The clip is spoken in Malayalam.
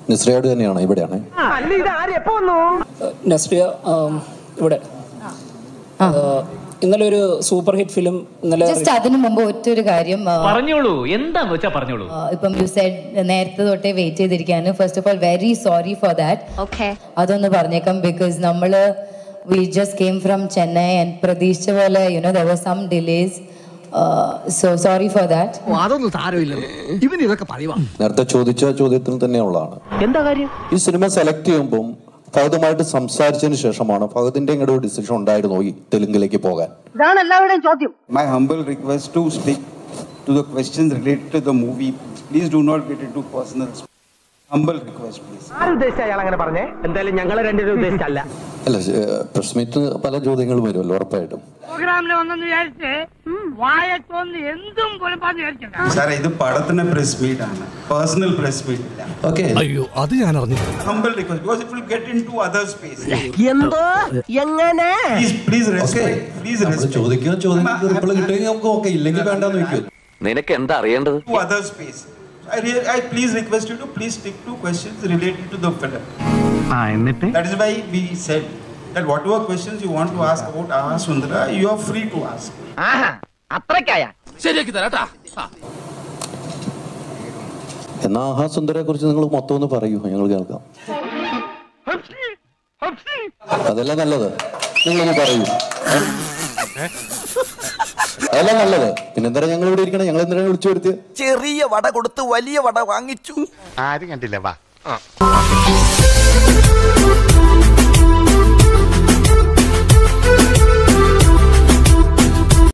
നിസ്രയോട് തന്നെയാണ് ഇവിടെയാണ് നസ്രിയ ആം, ഇവിടെ ആ, ഇന്നലെ ഒരു സൂപ്പർ ഹിറ്റ് ഫിലിം ഇന്നലെ ജസ്റ്റ് അതിനു മുമ്പ് ഒറ്റൊരു കാര്യം ആ, പറഞ്ഞോളൂ എന്താന്ന് വെച്ചാ പറഞ്ഞോളൂ ആ, ഇപ്പം യു സെഡ് നേരത്തെ തൊട്ടേ വെയിറ്റ് ചെയ്തിരിക്കുകയാണ് first of all very sorry for that okay അതൊന്ന് പറഞ്ഞേക്കാം ബിക്കോസ് നമ്മൾ we just came from Chennai and പ്രതീക്ഷിച്ച പോലെ you know there was some delays so sorry for that അതൊന്നും സാരമില്ല ഇവൻ ഇതൊക്കെ പറയുവാ നേരത്തെ ചോദിച്ച ചോദ്യത്തിന് തന്നെയുള്ളതാണ് എന്താ കാര്യം ഈ സിനിമ സെലക്ട് ചെയ്യുമ്പം ഫഹദുമായിട്ട് സംസാരിച്ചതിന് ശേഷമാണ് ഫഹദിന്റെ ഇങ്ങോട്ട് ഒരു ഡിസിഷൻ ഉണ്ടായിരുന്നു ഈ തെലുങ്കിലേക്ക് പോകാൻ ഇതാണ് എല്ലാവരുടെയും ചോദ്യം My humble request to stick to the questions related to the movie. Please do not get into personal. Humble request, please. ആരുദ്ദേശിച്ച അയാൾ അങ്ങനെ പറഞ്ഞേ എന്തായാലും ഞങ്ങളെ രണ്ടുപേരും ഉദ്ദേശിച്ചല്ല അല്ല പ്രസ് മീറ്റ് പല ചോദ്യങ്ങളും വരുമല്ലോ ഉറപ്പായിട്ടും പ്രോഗ്രാമിൽ വന്നെന്ന് വിചാരിച്ച് വായ തോന്നി എന്തും കൊലപ്പാന്ന് വിചാരിച്ചില്ല സാർ ഇത് പടത്തിന് പ്രസ് മീറ്റ് ആണ് പേഴ്സണൽ പ്രസ് മീറ്റ് ഇല്ല ഓക്കെ അയ്യോ അത് ഞാൻ അറിഞ്ഞു humble request because it will get into other space എന്തോ എങ്ങനെ please please respect please respect ചോദിക്കുന്ന ചോദ്യങ്ങൾക്ക് റിപ്ലൈ കിട്ടുമെങ്കിൽ നമുക്ക് ഓക്കെ ഇല്ലെങ്കിൽ വേണ്ടെന്ന് വെക്കും നിനക്ക് എന്താ അറിയേണ്ടത് to other space. I, re- I please request you to please stick to questions related to the film. That is why we said that whatever questions you want to ask about Aha Sundara, you are free to ask. ആഹാ അത്രക്കായ ശരിയാക്കി തരാട്ടാ എന്നാ ആഹാ സുന്ദരെ കുറിച്ച് നിങ്ങൾ മൊത്തം ഒന്ന് പറയൂ ഞങ്ങൾ കേൾക്കാം അതല്ല നല്ലത് നിങ്ങളൊന്ന് പറയൂ അതല്ല നല്ലത് പിന്നെന്താ ഞങ്ങൾ ഇവിടെ ഇരിക്കണം ഞങ്ങൾ എന്തിനാണ് വിളിച്ചു വരുത്തിയത് ചെറിയ വട കൊടുത്ത് വലിയ വട വാങ്ങിച്ചു ആരും കണ്ടില്ല വാ